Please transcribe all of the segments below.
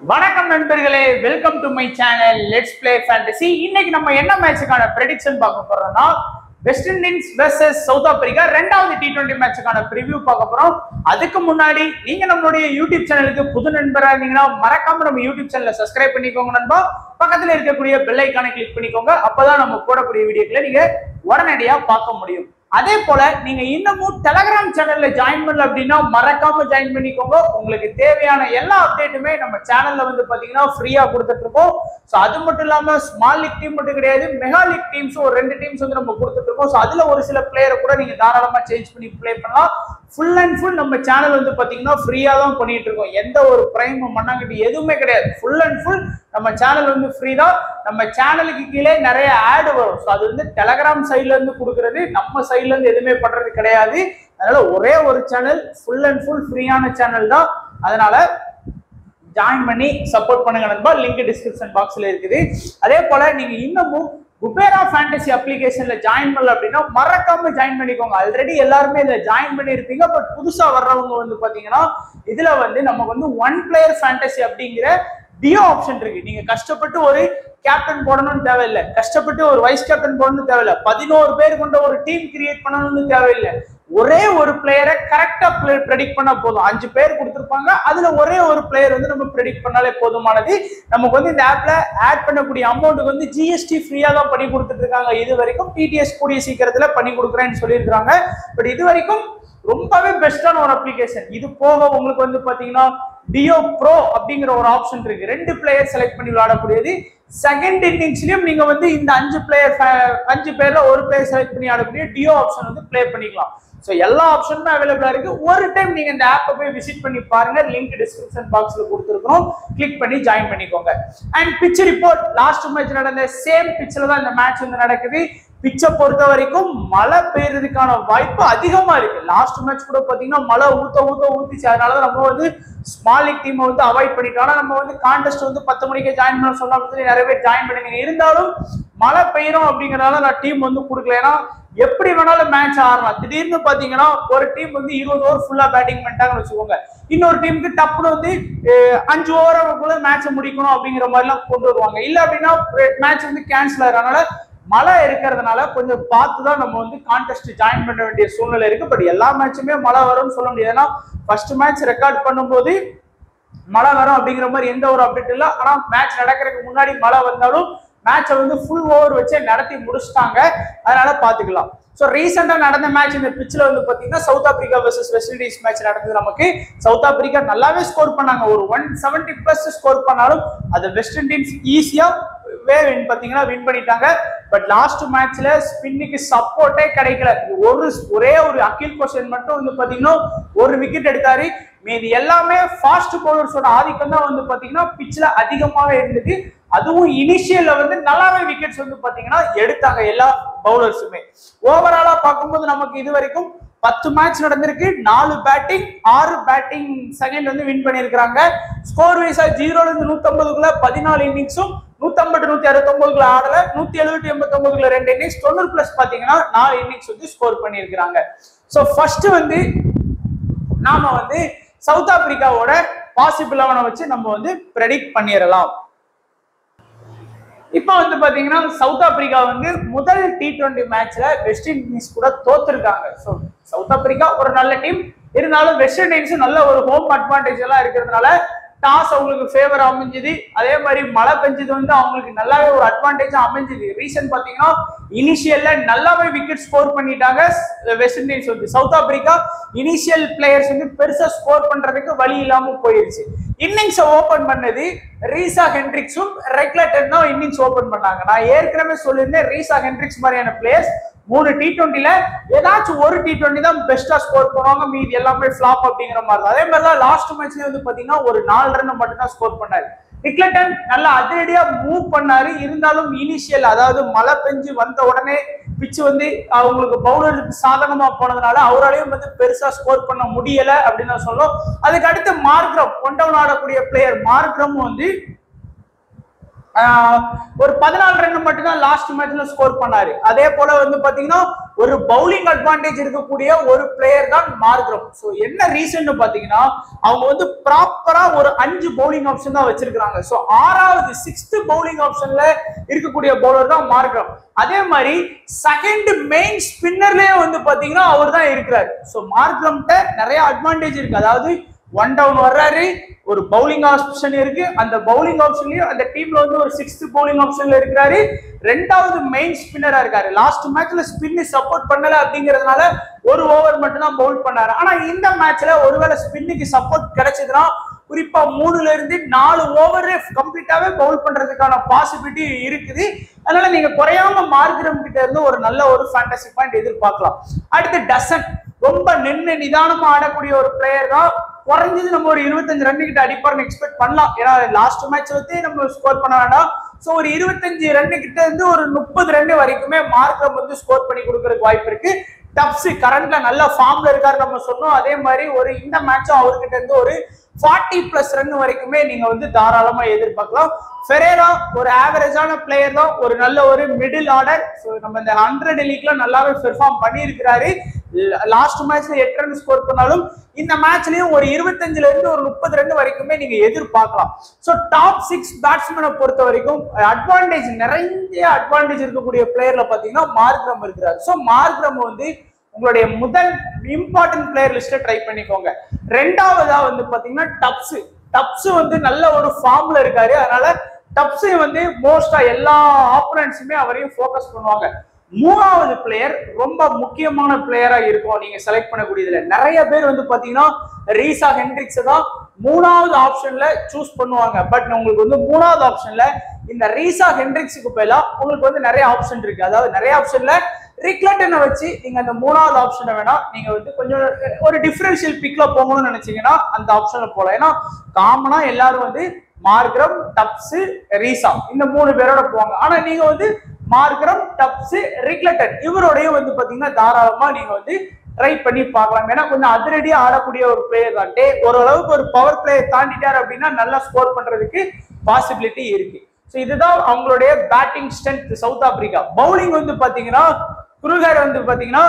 வணக்கம் நண்பர்களே welcome to my channel let's play fantasy இன்னைக்கு நம்ம என்ன மேட்சுக்கான ப்ரெடிக்ஷன் பார்க்க போறோம்னா West Indies versus South Africa ரெண்டாவது டி டுவெண்ட்டி மேட்சுக்கான ப்ரிவ்யூ பார்க்க போறோம் அதுக்கு முன்னாடி நீங்க நம்மளுடைய யூடியூப் சேனலுக்கு புது நண்பரா இருந்தீங்கன்னா மறக்காம நம்ம யூடியூப் சேனலை சப்ஸ்கிரைப் பண்ணிக்கோங்க நண்பா பக்கத்துல இருக்கக்கூடிய பெல் ஐக்கானை கிளிக் பண்ணிக்கோங்க அப்பதான் நம்ம போடக்கூடிய வீடியோக்களை நீங்க உடனடியா பார்க்க முடியும் அதே போல நீங்க இன்னமும் டெலகிராம் சேனல்ல ஜாயின் பண்ணல அப்படின்னா மறக்காம ஜாயின் பண்ணிக்கோங்க உங்களுக்கு தேவையான எல்லா அப்டேட்டுமே நம்ம சேனல்ல வந்து பாத்தீங்கன்னா ஃப்ரீயா கொடுத்துட்டு இருக்கோம் ஸோ அது மட்டும் இல்லாம ஸ்மால் லீக் டீம் மட்டும் கிடையாது மெகா லீக் டீம்ஸ் ஒரு ரெண்டு டீம்ஸ் வந்து நம்ம கொடுத்துட்டு இருக்கோம் ஸோ அதுல ஒரு சில பிளேயரை கூட நீங்க தாராளமா சேஞ்ச் பண்ணி ப்ளே பண்ணலாம் ஃபுல் அண்ட் ஃபுல் நம்ம சேனல் வந்து பாத்தீங்கன்னா ஃப்ரீயா தான் பண்ணிட்டு இருக்கோம் எந்த ஒரு பிரைம் மண்ணாங்கட்டி எதுவுமே கிடையாது ஃபுல் அண்ட் ஃபுல் நம்ம சேனல் வந்து ஃப்ரீ தான் நம்ம சேனலுக்கு கீழே நிறைய ஆடு வரும் ஸோ அது வந்து டெலகிராம் சைட்ல இருந்து கொடுக்கறது நம்ம சைட்ல இருந்து எதுவுமே பண்றது கிடையாது அதனால ஒரே ஒரு சேனல் ஃபுல் அண்ட் ஃபுல் ஃப்ரீயான சேனல் தான் அதனால ஜாயின் பண்ணி சப்போர்ட் பண்ணுங்க நண்பா லிங்க் டிஸ்கிரிப்ஷன் பாக்ஸ்ல இருக்குது அதே போல நீங்க இன்னமும் குபேரா ஃபேண்டசி அப்ளிகேஷன்ல ஜாயின் பண்ணல அப்படின்னா மறக்காம ஜாயின் பண்ணிக்கோங்க ஆல்ரெடி எல்லாருமே இதுல ஜாயின் பண்ணியிருப்பீங்க பட் புதுசா வர்றவங்க வந்து பாத்தீங்கன்னா இதுல வந்து நமக்கு வந்து ஒன் பிளேயர் ஃபேண்டசி அப்படிங்கிற டியோ ஆப்ஷன் இருக்கு நீங்க கஷ்டப்பட்டு ஒரு கேப்டன் போடணும்னு தேவையில்லை கஷ்டப்பட்டு ஒரு வைஸ் கேப்டன் போடணும்னு தேவையில்லை பதினோரு பேர் கொண்ட ஒரு டீம் கிரியேட் பண்ணணும்னு தேவையில்லை ஒரே ஒரு பிளேயரை கரெக்டா ப்ரெடிக்ட் பண்ணா போதும் அஞ்சு பேர் கொடுத்துருப்பாங்க அதுல ஒரே ஒரு பிளேயர் வந்து நம்ம ப்ரெடிக்ட் பண்ணாலே போதுமானது நமக்கு வந்து இந்த ஆப்ல ஆட் பண்ணக்கூடிய அமௌண்ட்டுக்கு வந்து ஜிஎஸ்டி ஃப்ரீயா தான் பண்ணி கொடுத்துட்டு இருக்காங்க இது வரைக்கும் டிடிஎஸ் கூடிய சீக்கிரத்துல பண்ணி கொடுக்குறேன்னு சொல்லியிருக்காங்க பட் இது வரைக்கும் ரொம்பவே பெஸ்டான ஒரு அப்ளிகேஷன் இது போக உங்களுக்கு வந்து பாத்தீங்கன்னா டியோ ப்ரோ அப்படிங்கிற ஒரு ஆப்ஷன் இருக்கு ரெண்டு பிளேயர் செலக்ட் பண்ணி விளையாடக்கூடியது செகண்ட் இன்னிங்ஸ்லயும் நீங்க வந்து இந்த அஞ்சு பிளேயர் அஞ்சு பேர்ல ஒரு பிளேயர் செலக்ட் பண்ணி ஆடக்கூடிய டியோ ஆப்ஷன் வந்து ப்ளே பண்ணிக்கலாம் ஸோ எல்லா ஆப்ஷனுமே அவைலபிளா இருக்கு ஒரு டைம் நீங்க இந்த ஆப்பை போய் விசிட் பண்ணி பாருங்க லிங்க் டிஸ்கிரிப்ஷன் பாக்ஸ்ல கொடுத்துருக்கோம் கிளிக் பண்ணி ஜாயின் பண்ணிக்கோங்க and pitch report last match நடந்த சேம் பிச்சில் தான் இந்த மேட்ச் வந்து நடக்குது பிச்சை பொறுத்த வரைக்கும் மழை பெய்யறதுக்கான வாய்ப்பு அதிகமா இருக்கு லாஸ்ட் மேட்ச் கூட பாத்தீங்கன்னா மழை ஊத்த ஊத்த ஊத்திச்சு அதனாலதான் நம்ம வந்து ஸ்மால் லீக் டீமை வந்து அவாய்ட் பண்ணிட்டோம் ஆனா நம்ம வந்து கான்டெஸ்ட் வந்து பத்து மணிக்கு ஜாயின் பண்ண சொல்லாம சொல்லி நிறைய பேர் ஜாயின் பண்ணுங்க இருந்தாலும் மழை பெய்யணும் அப்படிங்கறதால நான் டீம் வந்து கொடுக்கல ஏன்னா எப்படி வேணாலும் மேட்ச் ஆடலாம் திடீர்னு பாத்தீங்கன்னா ஒரு டீம் வந்து இருபது ஓவர் ஃபுல்லா பேட்டிங் பண்ணிட்டாங்கன்னு வச்சுக்கோங்க இன்னொரு டீமுக்கு டப்புனு வந்து அஹ், அஞ்சு ஓவருக்குள்ள மேட்சை முடிக்கணும் அப்படிங்கிற மாதிரி எல்லாம் கொண்டு வருவாங்க இல்ல அப்படின்னா மேட்ச் வந்து கேன்சல் ஆகிறதுனால மழை இருக்கிறதுனால கொஞ்சம் பார்த்து தான் நம்ம வந்து கான்டெஸ்ட் ஜாயின் பண்ண வேண்டிய சூழ்நிலை இருக்கு பட் எல்லா மேட்சுமே மழை வரும்னு சொல்ல முடியாது ஏன்னா ஃபர்ஸ்ட் மேட்ச் ரெக்கார்ட் பண்ணும்போது மழை வரும் அப்படிங்கிற மாதிரி எந்த ஒரு அப்டேட் இல்லை ஆனா மேட்ச் நடக்கிறதுக்கு முன்னாடி மழை வந்தாலும் மேட்சை வந்து ஃபுல் ஓவர் வச்சே நடத்தி முடிச்சிட்டாங்க அதனால பாத்துக்கலாம் ஸோ ரீசெண்டா நடந்த மேட்ச் இந்த பிச்சில் வந்து பாத்தீங்கன்னா South Africa versus West Indies match நடந்தது நமக்கு சவுத் ஆப்பிரிக்கா நல்லாவே ஸ்கோர் பண்ணாங்க ஒரு ஒன் செவன்டி பிளஸ் ஸ்கோர் பண்ணாலும் அது வெஸ்ட் இண்டீஸ் ஈஸியா வே வின் பாத்தீங்கன்னா வின் பண்ணிட்டாங்க பட் லாஸ்ட் மேட்ச்ல ஸ்பின்னுக்கு சப்போர்ட்டே கிடைக்கல ஒரு ஒரே ஒரு அகில் கொஸ்டின் மட்டும் வந்து பாத்தீங்கன்னா ஒரு விக்கெட் எடுத்தாரு மீதி எல்லாமே ஃபாஸ்ட் பவுலர்ஸோட ஆதிக்கம் தான் வந்து பாத்தீங்கன்னா பிச்ல அதிகமாக இருந்தது அதுவும் இனிஷியல்ல வந்து நல்லாவே விக்கெட்ஸ் வந்து பாத்தீங்கன்னா எடுத்தாங்க எல்லா பவுலர்ஸுமே ஓவராலா பார்க்கும்போது நமக்கு இது வரைக்கும் பத்து மேட்ச் நடந்திருக்கு நாலு பேட்டிங் ஆறு பேட்டிங் செகண்ட் வந்து வின் பண்ணியிருக்கிறாங்க ஸ்கோர் வைஸா ஜீரோல இருந்து நூத்தம்பதுக்குள்ள பதினாலு இன்னிங்ஸும் நூத்தம்பது நூத்தி அறுபத்தொன்பதுக்குள்ள ஆடல நூத்தி எழுபத்தி எண்பத்தி ஒன்பதுக்குள்ள ரெண்டு இன்னிங்ஸ் தொண்ணூறு பிளஸ் பாத்தீங்கன்னா நாலு இன்னிங்ஸ் வந்து ஸ்கோர் பண்ணியிருக்கிறாங்க ஸோ ஃபர்ஸ்ட் வந்து நாம வந்து சவுத் ஆப்பிரிக்காவோட பாசிபிள் லெவனை வச்சு நம்ம வந்து ப்ரெடிக்ட் பண்ணிடலாம் இப்போ வந்து பாத்தீங்கன்னா சவுத் ஆப்பிரிக்கா வந்து முதல் டி டுவெண்ட்டி மேட்ச்ல வெஸ்ட் இண்டீஸ் கூட தோத்துருக்காங்க ஸோ சவுத் ஆப்பிரிக்கா ஒரு நல்ல டீம் இருந்தாலும் வெஸ்ட் இண்டீஸ் நல்ல ஒரு ஹோம் அட்வான்டேஜ் எல்லாம் இருக்கிறதுனால டாஸ் அவங்களுக்கு ஃபேவர் அமைஞ்சுது அதே மாதிரி மழை பெஞ்சது வந்து அவங்களுக்கு நல்லாவே ஒரு அட்வான்டேஜா அமைஞ்சுது ரீசன் பாத்தீங்கன்னா இனிஷியல்ல நல்லாவே விக்கெட் ஸ்கோர் பண்ணிட்டாங்க வெஸ்ட் இண்டீஸ் வந்து சவுத் ஆப்பிரிக்கா இனிஷியல் பிளேயர்ஸ் வந்து பெருசா ஸ்கோர் பண்றதுக்கு வழி இல்லாம போயிருச்சு இன்னிங்ஸ் ஓபன் பண்ணது ரீசா ஹென்ட்ரிக்ஸும் ரெக்லட்டன் தான் இன்னிங்ஸ் ஓபன் பண்ணாங்க நான் ஏற்கனவே சொல்லியிருந்தேன் ரீசா ஹென்ட்ரிக்ஸ் மாதிரியான பிளேயர்ஸ் மூணு டி டுவெண்ட்டில ஏதாச்சும் ஒரு டி டுவெண்ட்டி தான் பெஸ்டா ஸ்கோர் பண்ணுவாங்க மீதி எல்லாமே ஃபிளாப் அப்படிங்கிற மாதிரி தான் அதே மாதிரி தான் லாஸ்ட் மேட்ச்ல வந்து பாத்தீங்கன்னா ஒரு நாலு ரன் மட்டும் தான் ஸ்கோர் பண்ணாரு நிக்லட்டன் நல்லா அதிரடியா மூவ் பண்ணாரு இருந்தாலும் இனிஷியல் அதாவது மழை பெஞ்சு வந்த உடனே பிச்சு வந்து அவங்களுக்கு பவுலருக்கு சாதகமா போனதுனால அவராலையும் வந்து பெருசா ஸ்கோர் பண்ண முடியல அப்படின்னு தான் சொல்லும் அதுக்கு அடுத்து மார்க்ரம் ஒன் ஆடக்கூடிய பிளேயர் மார்க்ரம் வந்து ஆஹ் ஒரு பதினாலு ரன் மட்டும் தான் லாஸ்ட் மேட்ச்ல ஸ்கோர் பண்ணாரு அதே போல வந்து பாத்தீங்கன்னா ஒரு பவுலிங் அட்வான்டேஜ் இருக்கக்கூடிய ஒரு பிளேயர் தான் மார்க்ரம் ஸோ என்ன ரீசன் பாத்தீங்கன்னா அவங்க வந்து ப்ராப்பரா ஒரு அஞ்சு பவுலிங் ஆப்ஷன் தான் வச்சிருக்காங்க ஸோ ஆறாவது சிக்ஸ்த் பவுலிங் ஆப்ஷன்ல இருக்கக்கூடிய பவுலர் தான் மார்க்ரம் அதே மாதிரி செகண்ட் மெயின் ஸ்பின்னர்லயே வந்து பாத்தீங்கன்னா அவர் தான் இருக்கிறாரு ஸோ மார்க்ரம்கிட்ட நிறைய அட்வான்டேஜ் இருக்கு அதாவது ஒன் டவுன் வர்றாரு ஒரு பவுலிங் ஆப்ஷன் இருக்கு அந்த பவுலிங் ஆப்ஷன்லயும் அந்த டீம்ல வந்து ஒரு சிக்ஸ்த் பவுலிங் ஆப்ஷன்ல இருக்கிறாரு ரெண்டாவது மெயின் ஸ்பின்னரா இருக்காரு லாஸ்ட் மேட்ச்ல ஸ்பின் சப்போர்ட் பண்ணல அப்படிங்கறதுனால ஒரு ஓவர் மட்டும் தான் பவுல் பண்ணாரு ஆனா இந்த மேட்ச்ல ஒருவேளை ஸ்பின்னுக்கு சப்போர்ட் கிடைச்சதுன்னா குறிப்பா மூணுல இருந்து நாலு ஓவர் கம்ப்ளீட்டாவே பவுல் பண்றதுக்கான பாசிபிலிட்டி இருக்குது அதனால நீங்க குறையாம மார்க்ரம் கிட்ட இருந்து ஒரு நல்ல ஒரு ஃபேண்டசி பாயிண்ட் எதிர்பார்க்கலாம் அடுத்து டசன் ரொம்ப நின்று நிதானமா ஆடக்கூடிய ஒரு பிளேயர் தான் குறைஞ்சது நம்ம ஒரு இருபத்தஞ்சு ரன் கிட்ட அடிப்பார்னு எக்ஸ்பெக்ட் பண்ணலாம் ஏன்னா லாஸ்ட் மேட்ச் வந்து நம்ம ஸ்கோர் பண்ண வேண்டாம் ஸோ ஒரு இருபத்தஞ்சு ரன் கிட்ட இருந்து ஒரு முப்பது ரன் வரைக்குமே மார்க்கம் வந்து ஸ்கோர் பண்ணி கொடுக்கறதுக்கு வாய்ப்பு இருக்கு டப்ஸ் கரண்ட்ல நல்ல ஃபார்ம்ல இருக்காரு நம்ம சொன்னோம் அதே மாதிரி ஒரு இந்த மேட்சும் அவர்கிட்ட இருந்து ஒரு ஃபார்ட்டி பிளஸ் ரன் வரைக்குமே நீங்க வந்து தாராளமா எதிர்பார்க்கலாம் ஃபெரேரா ஒரு ஆவரேஜான பிளேயர் தான் ஒரு நல்ல ஒரு மிடில் ஆர்டர் ஸோ நம்ம இந்த ஹண்ட்ரட் லீக்ல நல்லாவே பெர்ஃபார்ம் பண்ணியிருக்கிறாரு லாஸ்ட் மேட்ச்ல எட்டு ரன் ஸ்கோர் பண்ணாலும் இந்த மேட்ச்லயும் ஒரு இருபத்தஞ்சுல இருந்து ஒரு முப்பது ரன் வரைக்குமே நீங்க எதிர்பார்க்கலாம் ஸோ டாப் சிக்ஸ் பேட்ஸ்மேனை பொறுத்த வரைக்கும் அட்வான்டேஜ் நிறைய அட்வான்டேஜ் இருக்கக்கூடிய பிளேயர்ல பாத்தீங்கன்னா மார்க்ரம் இருக்கிறார் ஸோ மார்க்ரம் வந்து உங்களுடைய முதல் இம்பார்ட்டன்ட் பிளேயர் லிஸ்ட்ல ட்ரை பண்ணிக்கோங்க ரெண்டாவதா வந்து பாத்தீங்கன்னா டப்ஸ் டப்ஸ் வந்து நல்ல ஒரு ஃபார்ம்ல இருக்காரு அதனால டப்ஸை வந்து மோஸ்டா எல்லா ஆப்பனன்ஸுமே அவரையும் ஃபோக்கஸ் பண்ணுவாங்க மூணாவது பிளேயர் ரொம்ப முக்கியமான பிளேயரா இருக்கும் நீங்க செலக்ட் பண்ணக்கூடியதுல நிறைய பேர் வந்து பாத்தீங்கன்னா ரீசா ஹென்ட்ரிக்ஸ் தான் மூணாவது ஆப்ஷன்ல சூஸ் பண்ணுவாங்க பட் உங்களுக்கு வந்து மூணாவது ஆப்ஷன்ல இந்த ரீசா ஹென்ட்ரிக்ஸுக்கு பதிலா உங்களுக்கு வந்து நிறைய ஆப்ஷன் இருக்கு அதாவது நிறைய ஆப்ஷன்ல ரிக்லட்டனை வச்சு நீங்க அந்த மூணாவது ஆப்ஷனை வேணா நீங்க வந்து கொஞ்சம் ஒரு டிஃபரன்ஷியல் பிக்ல போகணும்னு நினைச்சீங்கன்னா அந்த ஆப்ஷன்ல போகலாம் ஏன்னா காமனா எல்லாரும் வந்து மார்க்ரம் டப்ஸ் ரீசா இந்த மூணு பேரோட போவாங்க ஆனா நீங்க வந்து மார்க்ரம் டப்ஸ் ரிக்லட்டன் இவரோடையும் வந்து பாத்தீங்கன்னா தாராளமா நீங்க வந்து ட்ரை பண்ணி பார்க்கலாம் ஏன்னா கொஞ்சம் அதிரடியா ஆடக்கூடிய ஒரு பிளேயர் தான் டே ஓரளவுக்கு ஒரு பவர் பிளேயர் தாண்டிட்டார் அப்படின்னா நல்லா ஸ்கோர் பண்றதுக்கு பாசிபிலிட்டி இருக்கு ஸோ இதுதான் அவங்களுடைய batting strength South Africa bowling வந்து பாத்தீங்கன்னா குருகர் வந்து பாத்தீங்கன்னா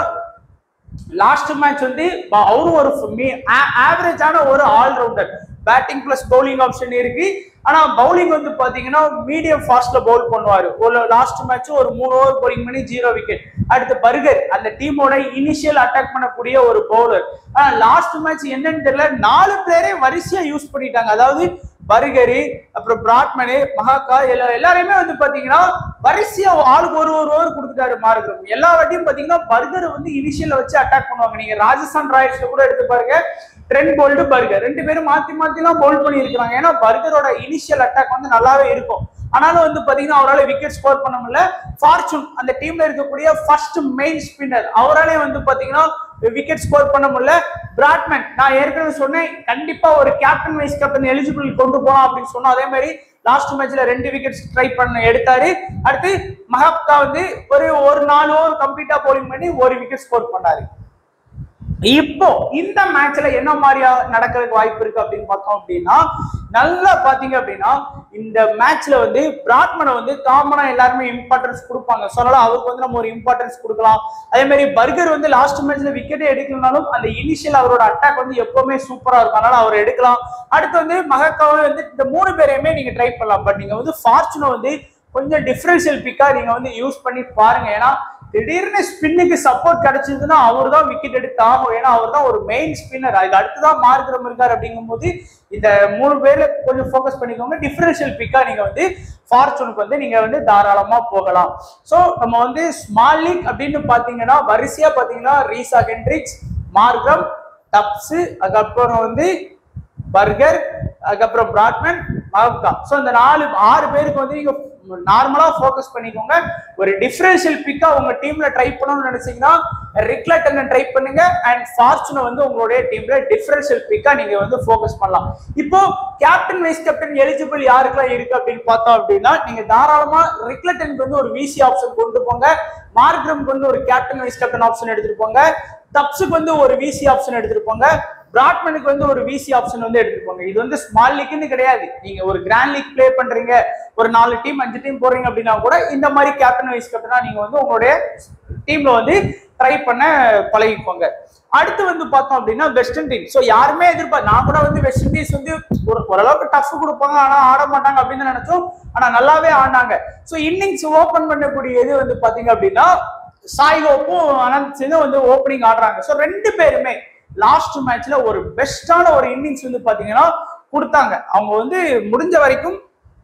லாஸ்ட் மேட்ச் வந்து ப- அவரும் ஒரு ஆவரேஜான ஒரு allrounder batting plus bowling option இருக்கு ஆனா பவுலிங் வந்து பாத்தீங்கன்னா மீடியம் ஃபாஸ்ட்ல பவுல் பண்ணுவாரு ஒரு லாஸ்ட் மேட்ச் ஒரு மூணு ஓவர் பவுலிங் பண்ணி ஜீரோ விக்கெட் அடுத்து பர்கர் அந்த டீமோட இனிஷியல் அட்டாக் பண்ணக்கூடிய ஒரு பவுலர் ஆனா லாஸ்ட் மேட்ச் என்னன்னு தெரியல நாலு பேரே வரிசையா யூஸ் பண்ணிட்டாங்க அதாவது பர்கரு அப்புறம் பிராட்மனு மகாக்கா எல்லா எல்லாரையுமே வந்து பாத்தீங்கன்னா வரிசையா ஆளுக்கு ஒரு ஒரு ஓவர் கொடுத்துட்டாரு மார்க்கம் எல்லா வாட்டியும் பாத்தீங்கன்னா பர்கரை வந்து இனிஷியல்ல வச்சு அட்டாக் பண்ணுவாங்க நீங்க ராஜஸ்தான் ராயல்ஸ்ல கூட எடுத்து பாருங்க ட்ரெண்ட் போல்டு பர்கர் ரெண்டு பேரும் மாத்தி மாத்திலாம் பவுல் பண்ணி இருக்காங்க ஏன்னா பர்கரோட இனிஷியல் அட்டாக் வந்து நல்லாவே இருக்கும் ஆனாலும் வந்து பாத்தீங்கன்னா அவரால் விக்கெட் ஸ்கோர் பண்ண முடியல ஃபார்ச்சூன் அந்த டீம்ல இருக்கக்கூடிய ஃபர்ஸ்ட் மெயின் ஸ்பின்னர் அவராலே வந்து பாத்தீங்கன்னா விக்கெட் ஸ்கோர் பண்ண முடியல பிராட்மேன் நான் ஏற்கனவே சொன்னேன் கண்டிப்பா ஒரு கேப்டன் வைஸ் கேப்டன் எலிஜிபிள் கொண்டு போலாம் அப்படின்னு சொன்னோம் அதே மாதிரி லாஸ்ட் மேட்ச்ல ரெண்டு விக்கெட்ஸ் ட்ரை பண்ண எடுத்தாரு அடுத்து மஹாப்கா வந்து ஒரு ஒரு நாலு ஓவர் கம்ப்ளீட்டா bowling பண்ணி ஒரு விக்கெட் ஸ்கோர் பண்ணாரு இப்போ இந்த மேட்ச்ல என்ன மாதிரியா நடக்கிறதுக்கு வாய்ப்பு இருக்கு அப்படின்னு பார்த்தோம் அப்படின்னா நல்லா பாத்தீங்க அப்படின்னா இந்த மேட்ச்ல வந்து பிராட்மனை வந்து காமனா எல்லாருமே இம்பார்ட்டன்ஸ் கொடுப்பாங்க ஸோ அதனால அவருக்கு வந்து நம்ம ஒரு இம்பார்ட்டன்ஸ் கொடுக்கலாம் அதே மாதிரி பர்கர் வந்து லாஸ்ட் மேட்ச்ல விக்கெட்டே எடுக்கலனாலும் அந்த இனிஷியல் அவரோட அட்டாக் வந்து எப்பவுமே சூப்பரா இருக்கும் அதனால அவர் எடுக்கலாம் அடுத்து வந்து மகக்காவை வந்து இந்த மூணு பேரையுமே நீங்க ட்ரை பண்ணலாம் பட் நீங்க வந்து ஃபார்ச்சுனை வந்து கொஞ்சம் டிஃபரன்ஷியல் பிக்கா நீங்க வந்து யூஸ் பண்ணி பாருங்க ஏன்னா திடீர்னு ஸ்பின்னுக்கு சப்போர்ட் கிடைச்சதுன்னா அவர் தான் விக்கெட் எடுத்து ஆகும் ஏன்னா அவர் தான் ஒரு மெயின் ஸ்பின்னர் அதுக்கு அடுத்துதான் மார்க்ரம் இருக்கார் அப்படிங்கும்போது இந்த மூணு பேர்ல கொஞ்சம் ஃபோக்கஸ் பண்ணிக்கோங்க டிஃபரன்ஷியல் பிக்கா நீங்க வந்து ஃபார்ச்சூனுக்கு வந்து நீங்க வந்து தாராளமா போகலாம் ஸோ நம்ம வந்து ஸ்மால் லீக் அப்படின்னு பாத்தீங்கன்னா வரிசையா பாத்தீங்கன்னா ரீசா ஹென்ட்ரிக்ஸ் மார்க்ரம் டப்ஸ் அதுக்கப்புறம் வந்து பர்கர் அதுக்கப்புறம் பிராட்மேன் மகப்கா ஸோ இந்த நாலு ஆறு பேருக்கு வந்து நீங்க நார்மலா ஃபோக்கஸ் பண்ணிக்கோங்க ஒரு டிஃபரன்ஷியல் பிக்கா உங்க டீம்ல ட்ரை பண்ணணும்னு நினைச்சீங்கன்னா ரிக்லட்டனை ட்ரை பண்ணுங்க அண்ட் ஃபார்ச்சுனை வந்து உங்களுடைய டீம்ல டிஃபரன்ஷியல் பிக்கா நீங்க வந்து ஃபோக்கஸ் பண்ணலாம் இப்போ கேப்டன் வைஸ் கேப்டன் எலிஜிபிள் யாருக்கெல்லாம் இருக்கு அப்படின்னு பார்த்தோம் அப்படின்னா நீங்க தாராளமா ரிக்லட்டனுக்கு வந்து ஒரு விசி ஆப்ஷன் கொண்டு போங்க மார்க்ரம்க்கு வந்து ஒரு கேப்டன் வைஸ் கேப்டன் ஆப்ஷன் எடுத்துட்டு போங்க தப்ஸுக்கு வந்து ஒரு விசி ஆப்ஷன் எடுத்துட்டு போங்க பிராட்மனுக்கு வந்து ஒரு விசி ஆப்ஷன் வந்து எடுத்துட்டு போங்க இது வந்து ஸ்மால் லீக்னு கிடையாது நீங்க ஒரு கிராண்ட் லீக் ப்ளே பண்றீங்க ஒரு நாலு டீம் அஞ்சு டீம் போறீங்க அப்படின்னா கூட இந்த மாதிரி கேப்டன் வைஸ் கேப்டனா நீங்க வந்து உங்களுடைய டீம்ல வந்து ட்ரை பண்ண பழகிக்கோங்க அடுத்து வந்து பார்த்தோம் அப்படின்னா வெஸ்ட் இண்டீஸ் ஸோ யாருமே எதிர்பார்க்க நான் கூட வந்து வெஸ்ட் இண்டீஸ் வந்து ஒரு ஓரளவுக்கு டஃப் கொடுப்பாங்க ஆனா ஆட மாட்டாங்க அப்படின்னு நினைச்சோம் ஆனா நல்லாவே ஆடினாங்க ஸோ இன்னிங்ஸ் ஓபன் பண்ணக்கூடிய இது வந்து பாத்தீங்க அப்படின்னா சாய்கோப்பும் அனந்த் சிங்கும் வந்து ஓப்பனிங் ஆடுறாங்க ஸோ ரெண்டு பேருமே லாஸ்ட் மேட்ச்ல ஒரு பெஸ்டான ஒரு இன்னிங்ஸ் வந்து பாத்தீங்கன்னா கொடுத்தாங்க அவங்க வந்து முடிஞ்ச வரைக்கும்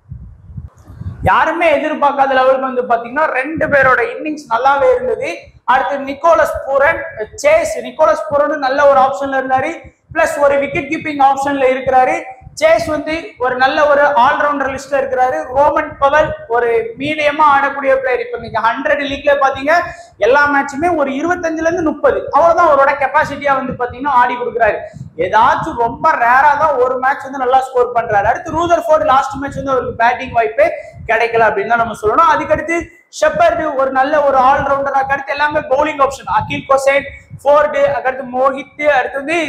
யாருமே எதிர்பார்க்காத லெவலுக்கு வந்து பாத்தீங்கன்னா ரெண்டு பேரோட இன்னிங்ஸ் நல்லாவே இருந்தது அடுத்து Nicholas Pooran Chase Nicholas Pooran நல்ல ஒரு ஆப்ஷன்ல இருந்தாரு பிளஸ் ஒரு விக்கெட் கீப்பிங் ஆப்ஷன்ல இருக்கிறாரு சேஸ் வந்து ஒரு நல்ல ஒரு ஆல்ரவுண்டர் லிஸ்ட்ல இருக்கிறாரு ரோமன் பவல் ஒரு மீடியமா ஆடக்கூடிய பிளேயர் இப்ப நீங்க ஹண்ட்ரட் லீக்ல பாத்தீங்க எல்லா மேட்சுமே ஒரு இருபத்தஞ்சுல இருந்து முப்பது அவ்வளவுதான் அவரோட கெப்பாசிட்டியா வந்து பாத்தீங்கன்னா ஆடி கொடுக்குறாரு ஏதாச்சும் ரொம்ப ரேரா தான் ஒரு மேட்ச் வந்து நல்லா ஸ்கோர் பண்றாரு அடுத்து ரூதர் ஃபோர்ட் லாஸ்ட் மேட்ச் வந்து அவருக்கு பேட்டிங் வாய்ப்பே கிடைக்கல அப்படின்னு தான் நம்ம சொல்லணும் அதுக்கடுத்து ஷெப்பர்டு ஒரு நல்ல ஒரு ஆல்ரவுண்டர் அடுத்து எல்லாமே bowling option Akeal Hosein Forde அடுத்து மோஹித் அடுத்து வந்து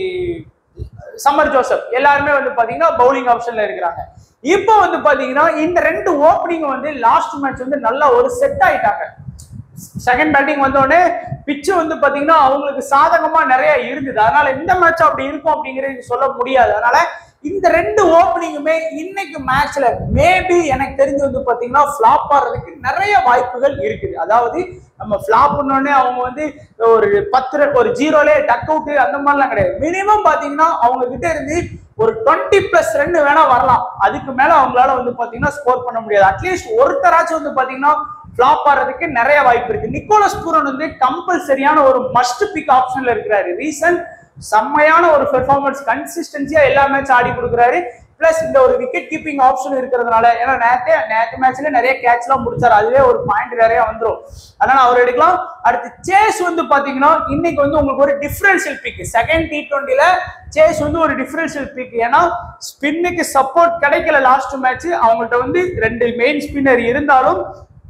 சம்மர் ஜோசப் எல்லாருமே வந்து பாத்தீங்கன்னா பவுலிங் ஆப்ஷன்ல இருக்கிறாங்க இப்போ வந்து பாத்தீங்கன்னா இந்த ரெண்டு ஓப்பனிங் வந்து லாஸ்ட் மேட்ச் வந்து நல்லா ஒரு செட் ஆயிட்டாங்க செகண்ட் பேட்டிங் வந்தோடனே பிச்சு வந்து பாத்தீங்கன்னா அவங்களுக்கு சாதகமா நிறைய இருந்தது அதனால இந்த மேட்ச் அப்படி இருக்கும் அப்படிங்கிறது சொல்ல முடியாது அதனால இந்த ரெண்டு ஓப்பனிங்குமே இன்னைக்கு மேட்ச்ல மேபி எனக்கு தெரிஞ்சு வந்து பாத்தீங்கன்னா ஃபிளாப் ஆடுறதுக்கு நிறைய வாய்ப்புகள் இருக்குது அதாவது நம்ம ஃபிளாப் பண்ணோடனே அவங்க வந்து ஒரு பத்து run- ஒரு ஜீரோலே டக் அவுட் அந்த மாதிரிலாம் கிடையாது மினிமம் பாத்தீங்கன்னா அவங்க கிட்ட இருந்து ஒரு டுவெண்ட்டி பிளஸ் ரெண்டு வேணா வரலாம் அதுக்கு மேல அவங்களால வந்து பாத்தீங்கன்னா ஸ்கோர் பண்ண முடியாது அட்லீஸ்ட் ஒருத்தராச்சும் வந்து பாத்தீங்கன்னா ஃபிளாப் ஆறதுக்கு நிறைய வாய்ப்பு இருக்கு நிக்கோலஸ் பூரன் வந்து கம்பல்சரியான ஒரு மஸ்ட் பிக் ஆப்ஷன்ல இருக்கிறாரு ரீசன் செம்மையான ஒரு பெர்ஃபார்மன்ஸ் கன்சிஸ்டன்சியா எல்லா மேட்ச் ஆடி கொடுக்குறாரு பிளஸ் இந்த ஒரு விக்கெட் கீப்பிங் ஆப்ஷன் இருக்கிறதுனால ஏன்னா நேத்தே நேத்து மேட்ச்ல நிறைய கேட்ச் எல்லாம் முடிச்சாரு அதுவே ஒரு பாயிண்ட் நிறைய வந்துரும் அதனால அவர் எடுக்கலாம் அடுத்து சேஸ் வந்து பாத்தீங்கன்னா இன்னைக்கு வந்து உங்களுக்கு ஒரு டிஃபரன்ஷியல் பிக் செகண்ட் டி டுவெண்ட்டில சேஸ் வந்து ஒரு டிஃபரன்ஷியல் பிக் ஏன்னா ஸ்பின்னுக்கு சப்போர்ட் கிடைக்கல லாஸ்ட் மேட்ச் அவங்கள்ட்ட வந்து ரெண்டு மெயின் ஸ்பின்னர் இருந்தாலும்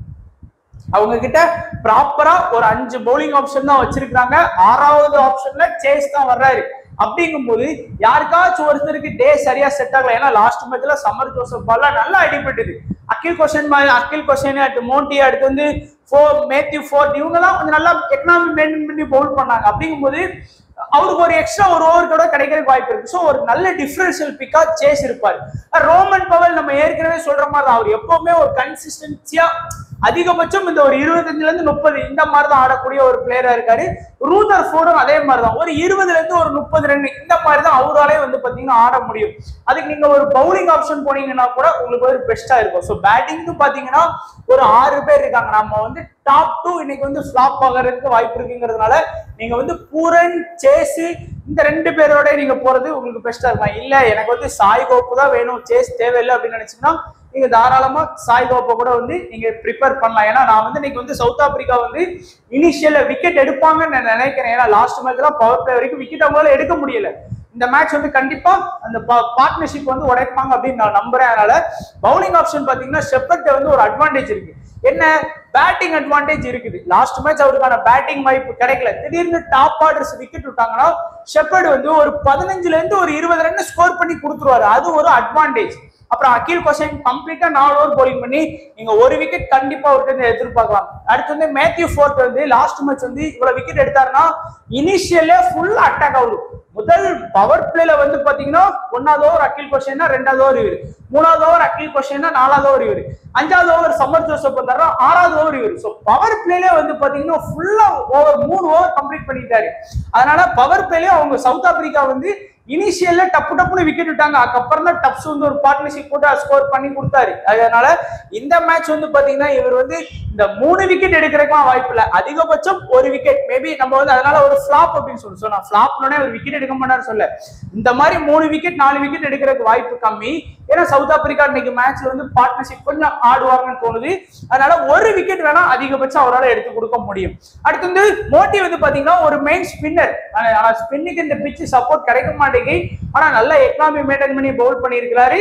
அவங்க கிட்ட ப்ராப்பரா ஒரு அஞ்சு பவுலிங் ஆப்ஷன் தான் வச்சிருக்காங்க ஆறாவது ஆப்ஷன்ல சேஸ் தான் வர்றாரு அப்படிங்கும்போது யாருக்காச்சும் ஒருத்தருக்கு டே சரியா செட் ஆகல ஏன்னா லாஸ்ட் மேட்ச்ல சம்மர் ஜோசப் பால்ல நல்லா அடிபட்டது அகில் கொஷன் அகில் கொஷன் அடுத்து மோண்டி அடுத்து வந்து ஃபோர் மேத்யூ ஃபோர்ட் இவங்க தான் கொஞ்சம் நல்லா எக்கனாமி மெயின்டைன் பண்ணி பவுல் பண்ணாங்க அப்படிங்கும்போது அவருக்கு ஒரு எக்ஸ்ட்ரா ஒரு ஓவர் கூட கிடைக்கிறதுக்கு வாய்ப்பு இருக்கு ஸோ ஒரு நல்ல டிஃபரன்ஷியல் பிக்கா சேஸ் இருப்பார் ரோமன் பவல் நம்ம ஏற்கனவே சொல்ற மாதிரி தான் அவர் எப்பவுமே ஒரு கன்சிஸ்டன்சியா அதிகபட்சம் இந்த ஒரு இருபத்தஞ்சுல இருந்து முப்பது இந்த மாதிரி தான் ஆடக்கூடிய ஒரு பிளேயரா இருக்காரு ரூதர் ஃபோர்டும் அதே மாதிரி தான் ஒரு இருபதுல இருந்து ஒரு முப்பது ரன் இந்த மாதிரி தான் அவராலே வந்து பாத்தீங்கன்னா ஆட முடியும் அதுக்கு நீங்க ஒரு பவுலிங் ஆப்ஷன் போனீங்கன்னா கூட உங்களுக்கு ஒரு பெஸ்டா இருக்கும் ஸோ பேட்டிங்க்கு பாத்தீங்கன்னா ஒரு ஆறு பேர் இருக்காங்க நம்ம வந்து டாப் டூ இன்னைக்கு வந்து ஃபிளாப் ஆகிறதுக்கு வாய்ப்பு இருக்குங்கிறதுனால நீங்க வந்து பூரன் சேஸ் இந்த ரெண்டு பேரோட நீங்க போறது உங்களுக்கு பெஸ்டா இருக்கும் இல்ல எனக்கு வந்து சாய் கோப்பு தான் வேணும் சேஸ் தேவையில்லை அப்படின்னு நினைச்சீங்கன்னா நீங்க தாராளமா சாய் கோப்பை கூட வந்து நீங்க ப்ரிப்பேர் பண்ணலாம் ஏன்னா நான் வந்து இன்னைக்கு வந்து சவுத் ஆப்பிரிக்கா வந்து இனிஷியல்ல விக்கெட் எடுப்பாங்கன்னு நான் நினைக்கிறேன் ஏன்னா லாஸ்ட் மேட்ச் தான் பவர் பிளே வரைக்கும் விக்கெட் அவங்களால எடுக்க முடியல இந்த மேட்ச் வந்து கண்டிப்பா அந்த பார்ட்னர்ஷிப் வந்து உடைப்பாங்க அப்படின்னு நான் நம்புறேன் அதனால பவுலிங் ஆப்ஷன் பாத்தீங்கன்னா ஷெப்பர்ட்ட வந்து ஒரு அட்வான்டேஜ் இருக்கு என்ன பேட்டிங் அட்வான்டேஜ் இருக்குது லாஸ்ட் மேட்ச் அவருக்கான பேட்டிங் வாய்ப்பு கிடைக்கல திடீர்னு டாப் ஆர்டர்ஸ் விக்கெட் விட்டாங்கன்னா ஷெப்பர்ட் வந்து ஒரு பதினஞ்சுல இருந்து ஒரு இருபது ரன் ஸ்கோர் பண்ணி கொடுத்துருவாரு அது ஒரு அட்வான்டேஜ் அப்புறம் அகில் கொஷன் கம்ப்ளீட்டா நாலு ஓவர் bowling பண்ணி நீங்க ஒரு விக்கெட் கண்டிப்பா அவர்கிட்ட இருந்து எதிர்பார்க்கலாம் அடுத்து வந்து மேத்யூ ஃபோர்ட் வந்து லாஸ்ட் மேட்ச் வந்து இவ்வளவு விக்கெட் எடுத்தாருன்னா இனிஷியலே ஃபுல் அட்டாக் ஆகுது முதல் பவர் பிளேல வந்து பாத்தீங்கன்னா ஒன்னாவது ஓவர் அகில் கொஷன்னா ரெண்டாவது ஓவர் இவர் மூணாவது ஓவர் அகில் கொஷன்னா நாலாவது ஓவர் இவர் அஞ்சாவது ஓவர் சம்மர் ஜோசப் வந்தாரா ஆறாவது ஓவர் இவர் ஸோ பவர் பிளேலே வந்து பாத்தீங்கன்னா ஃபுல்லா ஓவர் மூணு ஓவர் கம்ப்ளீட் பண்ணிட்டாரு அதனால பவர் பிளேலே அவங்க சவுத் ஆப்பிரிக்கா வந்து இனிஷியல்ல டப்பு டப்புன்னு விக்கெட் விட்டாங்க அதுக்கப்புறம் தான் டப்ஸ் வந்து ஒரு பார்ட்னர்ஷிப் போட்டு ஸ்கோர் பண்ணி கொடுத்தாரு அதனால இந்த மேட்ச் வந்து பாத்தீங்கன்னா இவர் வந்து இந்த மூணு விக்கெட் எடுக்கிறதுக்குலாம் வாய்ப்பு இல்லை அதிகபட்சம் ஒரு விக்கெட் மேபி நம்ம வந்து அதனால ஒரு ஃபிளாப் அப்படின்னு சொல்லி சொன்னா ஃபிளாப்னே ஒரு விக்கெட் எடுக்க மாட்டாரு சொல்ல இந்த மாதிரி மூணு விக்கெட் நாலு விக்கெட் எடுக்கிறதுக்கு வாய்ப்பு கம்மி ஏன்னா சவுத் ஆப்பிரிக்கா இன்னைக்கு மேட்ச்ல வந்து பார்ட்னர்ஷிப் கொஞ்சம் ஆடுவாங்கன்னு தோணுது அதனால ஒரு விக்கெட் வேணா அதிகபட்சம் அவரால் எடுத்து கொடுக்க முடியும் அடுத்து வந்து மோட்டி வந்து பாத்தீங்கன்னா ஒரு மெயின் ஸ்பின்னர் ஆனா ஸ்பின்னுக்கு இந்த பிச்சு சப்போர்ட் கிடைக்க மாட்டேங்குது ஆனா நல்ல எக்கனாமி மெயின்டைன் பண்ணி பவுல் பண்ணியிருக்கிறாரு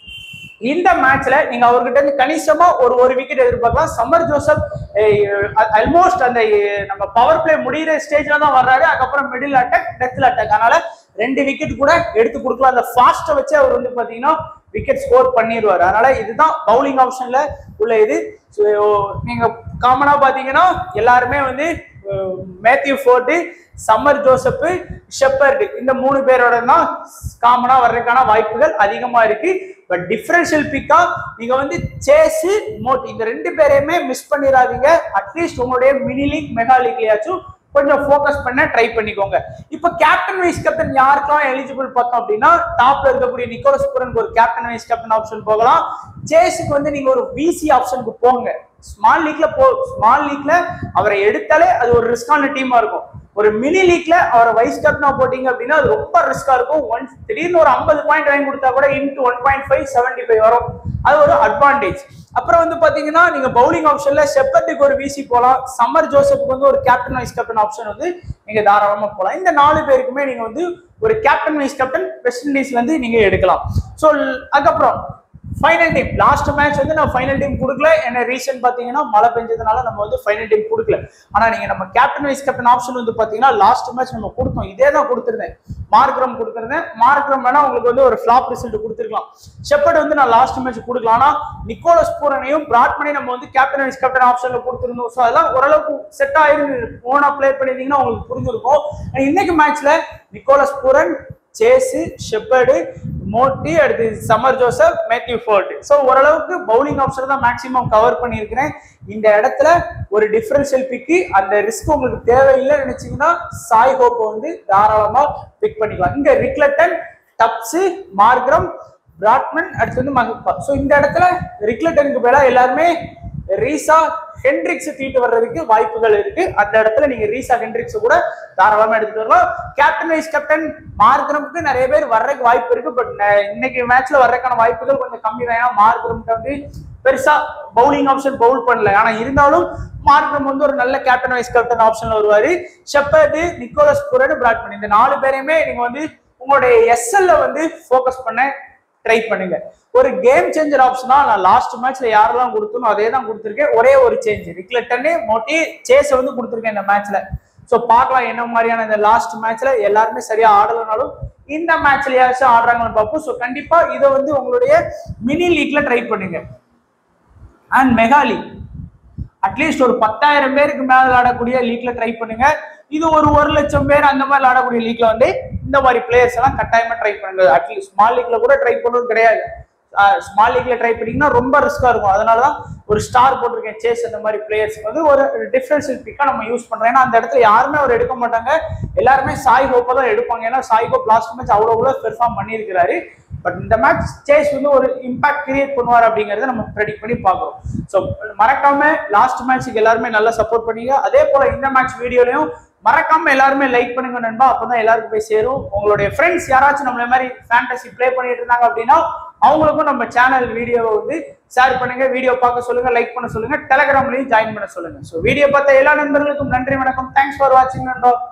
இந்த மேட்ச்ல நீங்க அவர்கிட்ட இருந்து கணிசமா ஒரு ஒரு விக்கெட் எதிர்பார்க்கலாம் சம்மர் ஜோசப் ஆல்மோஸ்ட் அந்த அஹ், நம்ம பவர் பிளே முடியிற ஸ்டேஜ்ல தான் வர்றாரு அதுக்கப்புறம் மிடில் அட்டாக் டெத்தில் அட்டாக் அதனால ரெண்டு விக்கெட் கூட எடுத்து கொடுக்கலாம் அந்த ஃபாஸ்ட்டை வச்சு அவர் வந்து பாத்தீங்கன்னா விக்கெட் ஸ்கோர் பண்ணிடுவார் அதனால இதுதான் பவுலிங் ஆப்ஷன்ல உள்ள இது So, நீங்க காமனா பாத்தீங்கன்னா எல்லாருமே வந்து Matthew Forde Shamar Joseph Shepherd இந்த மூணு பேரோட தான் காமனா வர்றதுக்கான வாய்ப்புகள் அதிகமா இருக்கு பட் டிஃபரன்ஷியல் பிக்கா நீங்க வந்து சேஸ் மோட் இந்த ரெண்டு பேரையுமே மிஸ் பண்ணிடாதீங்க அட்லீஸ்ட் உங்களுடைய மினி லீக் மெகா லீக்லயாச்சும் கொஞ்சம் ஃபோக்கஸ் பண்ண ட்ரை பண்ணிக்கோங்க இப்போ கேப்டன் வைஸ் கேப்டன் யாருக்கெல்லாம் எலிஜிபிள் பார்த்தோம் அப்படின்னா டாப்ல இருக்கக்கூடிய நிக்கோலஸ் புரனுக்கு ஒரு கேப்டன் வைஸ் கேப்டன் ஆப்ஷன் போகலாம் சேஸுக்கு வந்து நீங்க ஒரு விசி ஆப்ஷனுக்கு போங்க ஸ்மால் லீக்ல போ ஸ்மால் லீக்ல அவரை எடுத்தாலே அது ஒரு ரிஸ்கான டீமா இருக்கும் ஒரு மினி லீக்ல அவரை வைஸ் கேப்டனா போட்டீங்க அப்படின்னா அது ரொம்ப ரிஸ்கா இருக்கும் ஒன் திடீர்னு ஒரு ஐம்பது பாயிண்ட் வாங்கி கொடுத்தா கூட into one point five seventy five வரும் அது ஒரு அட்வான்டேஜ் அப்புறம் வந்து பாத்தீங்கன்னா நீங்க பவுலிங் ஆப்ஷன்ல ஷெப்பர்டுக்கு ஒரு விசி போலாம் சம்மர் ஜோசப்புக்கு வந்து ஒரு கேப்டன் வைஸ் கேப்டன் ஆப்ஷன் வந்து நீங்க தாராளமா போலாம் இந்த நாலு பேருக்குமே நீங்க வந்து ஒரு கேப்டன் வைஸ் கேப்டன் வெஸ்ட் இண்டீஸ்ல இருந்து நீங்க எடுக்கலாம் ஸோ அதுக்கப்புறம் ஃபைனல் டீம் லாஸ்ட் மேட்ச் வந்து நான் ஃபைனல் டீம் கொடுக்கல என்ன ரீசன் பாத்தீங்கன்னா மழை பெஞ்சதுனால நம்ம வந்து ஃபைனல் டீம் கொடுக்கல ஆனா நீங்க நம்ம கேப்டன் வைஸ் கேப்டன் ஆப்ஷன் வந்து பாத்தீங்கன்னா லாஸ்ட் மேட்ச் நம்ம கொடுத்தோம் இதே தான் கொடுத்துருந்தேன் மார்க்ரம் கொடுத்துருந்தேன் மார்க்ரம் வேணா உங்களுக்கு வந்து ஒரு ஃபிளாப் ரிசல்ட் கொடுத்துருக்கலாம் ஷெப்பர்ட் வந்து நான் லாஸ்ட் மேட்ச் கொடுக்கலாம் ஆனா நிக்கோலஸ் பூரனையும் பிராட்மனையும் நம்ம வந்து கேப்டன் வைஸ் கேப்டன் ஆப்ஷன்ல கொடுத்துருந்தோம் ஸோ அதெல்லாம் ஓரளவுக்கு செட் ஆயிருந்து ஓனா ப்ளே பண்ணியிருந்தீங்கன்னா உங்களுக்கு புரிஞ்சிருக்கும் And இன்னைக்கு மேட்ச்ல Nicholas Pooran Chase Shepherd Motie அடுத்து Shamar Joseph Matthew Forde so ஓரளவுக்கு பவுலிங் ஆப்ஷன் தான் மேக்ஸிமம் கவர் பண்ணியிருக்கிறேன் இந்த இடத்துல ஒரு டிஃபரன்ஷியல் பிக்கு அந்த ரிஸ்க் உங்களுக்கு தேவையில்லைன்னு நினைச்சீங்கன்னா சாய் ஹோப்பை வந்து தாராளமா பிக் பண்ணிக்கலாம் இங்க ரிக்லட்டன் டப்ஸு மார்க்ரம் பிராட்மன் அடுத்து வந்து மகப்பா ஸோ இந்த இடத்துல ரிக்லட்டனுக்கு பதிலாக எல்லாருமே ரீசா ஹென்ட்ரிக்ஸ் தீட்டு வர்றதுக்கு வாய்ப்புகள் இருக்கு அந்த இடத்துல நீங்க ரீசா ஹென்ட்ரிக்ஸ் கூட தாராளமா எடுத்துட்டு வரலாம் கேப்டன் வைஸ் கேப்டன் மார்க்ரமுக்கு நிறைய பேர் வர்றதுக்கு வாய்ப்பு இருக்கு பட் இன்னைக்கு மேட்ச்ல வர்றதுக்கான வாய்ப்புகள் கொஞ்சம் கம்மி தான் ஏன்னா மார்க்ரம்க்கு வந்து பெருசா பவுலிங் ஆப்ஷன் பவுல் பண்ணல ஆனா இருந்தாலும் மார்க்ரம் வந்து ஒரு நல்ல கேப்டன் வைஸ் கேப்டன் ஆப்ஷன்ல வருவாரு ஷெப்பர்டு நிக்கோலஸ் புரடு பிராட்மன் இந்த நாலு பேரையுமே நீங்க வந்து உங்களுடைய எஸ்எல்ல வந்து ஃபோக்கஸ் பண்ண ட்ரை பண்ணுங்க ஒரு கேம் சேஞ்சர் ஆப்ஷனா நான் லாஸ்ட் மேட்ச்ல யாரெல்லாம் கொடுத்தனோ அதே தான் கொடுத்துருக்கேன் ஒரே ஒரு சேஞ்ச் ரிக்லட்டனே மோட்டி சேஸ வந்து கொடுத்துருக்கேன் இந்த மேட்ச்ல ஸோ பார்க்கலாம் என்ன மாதிரியான இந்த லாஸ்ட் மேட்ச்ல எல்லாருமே சரியா ஆடலைனாலும் இந்த மேட்ச்லயாச்சும் ஆடுறாங்கன்னு பார்ப்போம் ஸோ கண்டிப்பா இதை வந்து உங்களுடைய மினி லீக்ல ட்ரை பண்ணுங்க அண்ட் மெகா லீக் அட்லீஸ்ட் ஒரு பத்தாயிரம் பேருக்கு மேல விளையாடக்கூடிய லீக்ல ட்ரை பண்ணுங்க இது ஒரு ஒரு லட்சம் பேர் அந்த மாதிரி விளையாடக்கூடிய லீக்ல வந்து இந்த மாதிரி பிளேயர்ஸ் எல்லாம் கட்டாயமா ட்ரை பண்ணுங்க அட்லீஸ்ட் ஸ்மால் லீக்ல கூட ட்ரை பண்ணணும் கிடையாது ஸ்மால் லீக்ல ட்ரை பண்ணீங்கன்னா ரொம்ப ரிஸ்கா இருக்கும் அதனாலதான் ஒரு ஸ்டார் போட்டிருக்கேன் சேஸ் அந்த மாதிரி பிளேயர்ஸ் வந்து ஒரு டிஃபரன்ஷியல் பிக்கா நம்ம யூஸ் பண்றோம் ஏன்னா அந்த இடத்துல யாருமே அவர் எடுக்க மாட்டாங்க எல்லாருமே சாய் ஹோப்பை தான் எடுப்பாங்க ஏன்னா சாய் ஹோப் லாஸ்ட் மேட்ச் அவ்வளோ கூட பெர்ஃபார்ம் பண்ணியிருக்கிறாரு பட் இந்த மேட்ச் சேஸ் வந்து ஒரு இம்பாக்ட் கிரியேட் பண்ணுவார் அப்படிங்கறத நம்ம ப்ரெடிக்ட் பண்ணி பார்க்குறோம் ஸோ மறக்காம லாஸ்ட் மேட்ச்சுக்கு எல்லாருமே நல்லா சப்போர்ட் பண்ணீங்க அதே போல இந்த மேட்ச் வீடியோலையும் மறக்காம எல்லாருமே லைக் பண்ணுங்க நண்பா அப்பதான் எல்லாருக்கும் போய் சேரும் உங்களுடைய ஃப்ரெண்ட்ஸ் யாராச்சும் நம்மள மாதிரி ஃபேண்டசி ப்ளே பண்ணிட்டு இருந்தாங்க அப்படின்னா அவங்களுக்கும் நம்ம சேனல் வீடியோவை வந்து ஷேர் பண்ணுங்க வீடியோ பார்க்க சொல்லுங்க லைக் பண்ண சொல்லுங்க டெலகிராம்லயும் ஜாயின் பண்ண சொல்லுங்க ஸோ வீடியோ பார்த்த எல்லா நண்பர்களுக்கும் நன்றி வணக்கம் தேங்க்ஸ் ஃபார் வாட்சிங் நண்பா